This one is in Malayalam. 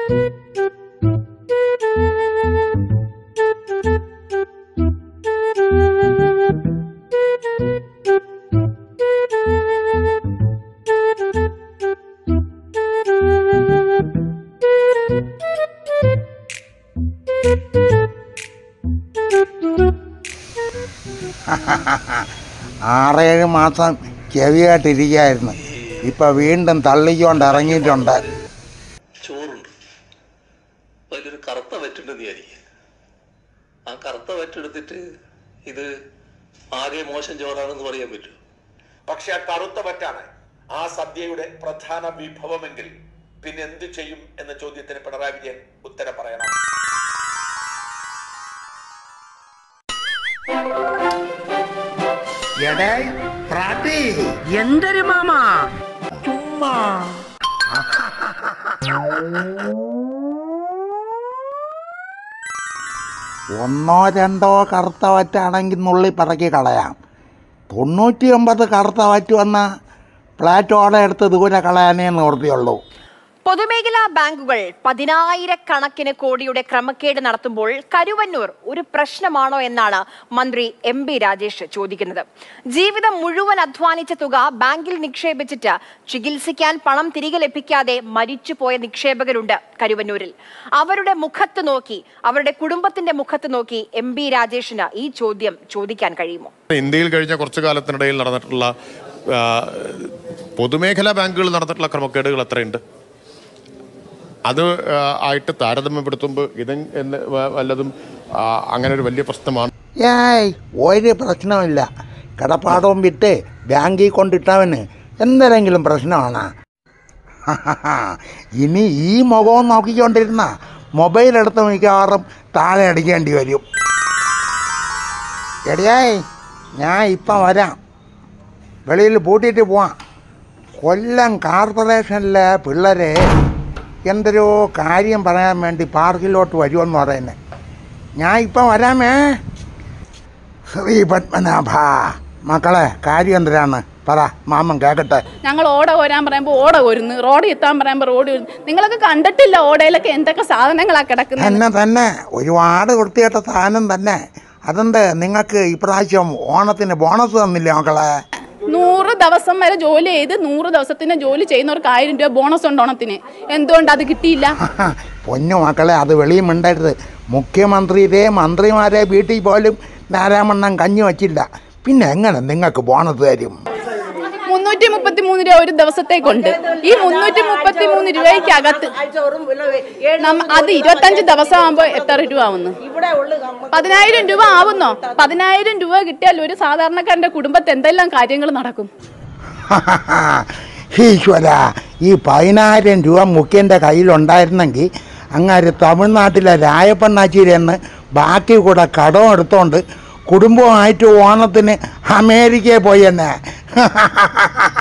ആറേഴ് മാസം ചെവിയായിട്ടിരിക്കുകയായിരുന്നു ഇപ്പം വീണ്ടും തള്ളിക്കൊണ്ട് ഇറങ്ങിയിട്ടുണ്ട് ചോറുണ്ട് അതിലൊരു കറുത്ത വറ്റുണ്ടെന്ന് വിചാരിക്കുക ആ കറുത്ത വറ്റെടുത്തിട്ട് ഇത് ആകെ മോശം ചോറാണെന്ന് പറയാൻ പറ്റുമോ പക്ഷെ ആ കറുത്ത പറ്റാണ് ആ സദ്യയുടെ പ്രധാന വിഭവമെങ്കിൽ പിന്നെ എന്തു ചെയ്യും എന്ന ചോദ്യത്തിന് പിണറായി വിജയൻ ഉത്തരം പറയണം എടേ പ്രാട്ടി എന്തൊരു മാമാ ചുമ്മാ ഒന്നോ രണ്ടോ കറുത്ത വറ്റാണെങ്കിൽ നുള്ളി പറക്കി കളയാം തൊണ്ണൂറ്റി ഒമ്പത് കറുത്ത വറ്റ് വന്ന പ്ലാറ്റോടെ എടുത്ത് ദൂരെ കളയാനേ നിവൃത്തിയുള്ളൂ പൊതുമേഖലാ ബാങ്കുകൾ പതിനായിരക്കണക്കിന് കോടിയുടെ ക്രമക്കേട് നടത്തുമ്പോൾ കരുവന്നൂർ ഒരു പ്രശ്നമാണോ എന്നാണ് മന്ത്രി എം ബി രാജേഷ് ചോദിക്കുന്നത് ജീവിതം മുഴുവൻ അധ്വാനിച്ച തുക ബാങ്കിൽ നിക്ഷേപിച്ചിട്ട് ചികിത്സിക്കാൻ പണം തിരികെ ലഭിക്കാതെ മരിച്ചുപോയ നിക്ഷേപകരുണ്ട് കരുവന്നൂരിൽ അവരുടെ മുഖത്ത് നോക്കി അവരുടെ കുടുംബത്തിന്റെ മുഖത്ത് നോക്കി എം ബി രാജേഷിന് ഈ ചോദ്യം ചോദിക്കാൻ കഴിയുമോ ഇന്ത്യയിൽ കഴിഞ്ഞ കുറച്ചു കാലത്തിനിടയിൽ നടന്നിട്ടുള്ള ആ, പൊതുമേഖലാ ബാങ്കുകൾ നടന്നിട്ടുള്ള ക്രമക്കേടുകൾ എത്രയുണ്ട് അത് ആ, ആയിട്ട് താരതമ്യപ്പെടുത്തുമ്പോൾ ഇത് എന്ന് വ- വല്ലതും ആ, അങ്ങനെ ഒരു വലിയ പ്രശ്നമാണ് ഏയ് ഒരു പ്രശ്നമില്ല കടപ്പാടവും വിട്ട് ബാങ്കിൽ കൊണ്ടിട്ടവന് എന്തെങ്കിലും പ്രശ്നമാണ് ഇനി ഈ മുഖവും നോക്കിക്കൊണ്ടിരുന്ന മൊബൈൽ എടുത്ത് മിക്കവാറും താഴെ അടിക്കേണ്ടി വരും എടിയായി ഞാൻ ഇപ്പം വരാം വെളിയിൽ പൂട്ടിയിട്ട് പോവാം കൊല്ലം കോർപ്പറേഷനിലെ പിള്ളേരെ എന്തൊരു കാര്യം പറയാൻ വേണ്ടി പാർക്കിലോട്ട് വരുമെന്ന് പറയുന്നത് ഞാൻ ഇപ്പം വരാമേ ശ്രീ പത്മനാഭ മക്കളെ കാര്യം എന്തിനാണ് പറ മാമൻ കേക്കട്ടെ ഞങ്ങൾ ഓട കോരാൻ പറയുമ്പോൾ ഓട കോരുന്നു റോഡ് എത്താൻ പറയുമ്പോൾ റോഡ് വരുന്നു നിങ്ങളൊക്കെ കണ്ടിട്ടില്ല ഓടയിലൊക്കെ എന്തൊക്കെ സാധനങ്ങളാ കിടക്കുന്നത് തന്നെ തന്നെ ഒരുപാട് വൃത്തികെട്ട സാധനം തന്നെ അതുണ്ട് നിങ്ങൾക്ക് ഇപ്രാവശ്യം ഓണത്തിന് ബോണസ് തന്നില്ലേ മക്കളെ നൂറ് ദിവസം വരെ ജോലി ചെയ്ത് നൂറ് ദിവസത്തിന് ജോലി ചെയ്യുന്നവർക്ക് ആയിരം രൂപ ബോണസ് ഉണ്ട് ഓണത്തിന് എന്തുകൊണ്ട് അത് കിട്ടിയില്ല പൊന്നു മക്കളെ അത് വെളിയും മിണ്ടരുത് മുഖ്യമന്ത്രിയുടെ മന്ത്രിമാരെ വീട്ടിൽ പോലും നാരാമണ്ണം കഞ്ഞി വച്ചില്ല പിന്നെ എങ്ങനെ നിങ്ങൾക്ക് ബോണസ് തരും മുന്നൂറ്റി മുപ്പത്തി മൂന്ന് രൂപ ഒരു ദിവസത്തേക്കുണ്ട് ഈ മുന്നൂറ്റി മുപ്പത്തി മൂന്ന് രൂപയ്ക്കകത്ത് നമ്മ- അത് ഇരുപത്തഞ്ച് ദിവസം ആകുമ്പോൾ എത്ര രൂപ ആവുന്നു പതിനായിരം രൂപ ആവുന്നോ പതിനായിരം രൂപ കിട്ടിയാൽ ഒരു സാധാരണക്കാരന്റെ കുടുംബത്തെ എന്തെല്ലാം കാര്യങ്ങൾ നടക്കും ഈശ്വര ഈ പതിനായിരം രൂപ മുഖ്യൻ്റെ കയ്യിലുണ്ടായിരുന്നെങ്കിൽ അങ്ങാര് തമിഴ്നാട്ടിലെ രായപ്പണ്ണാച്ചിയിലെന്ന് ബാക്കി കൂടെ കടം എടുത്തോണ്ട് കുടുംബമായിട്ട് ഓണത്തിന് അമേരിക്കയിൽ പോയി തന്നെ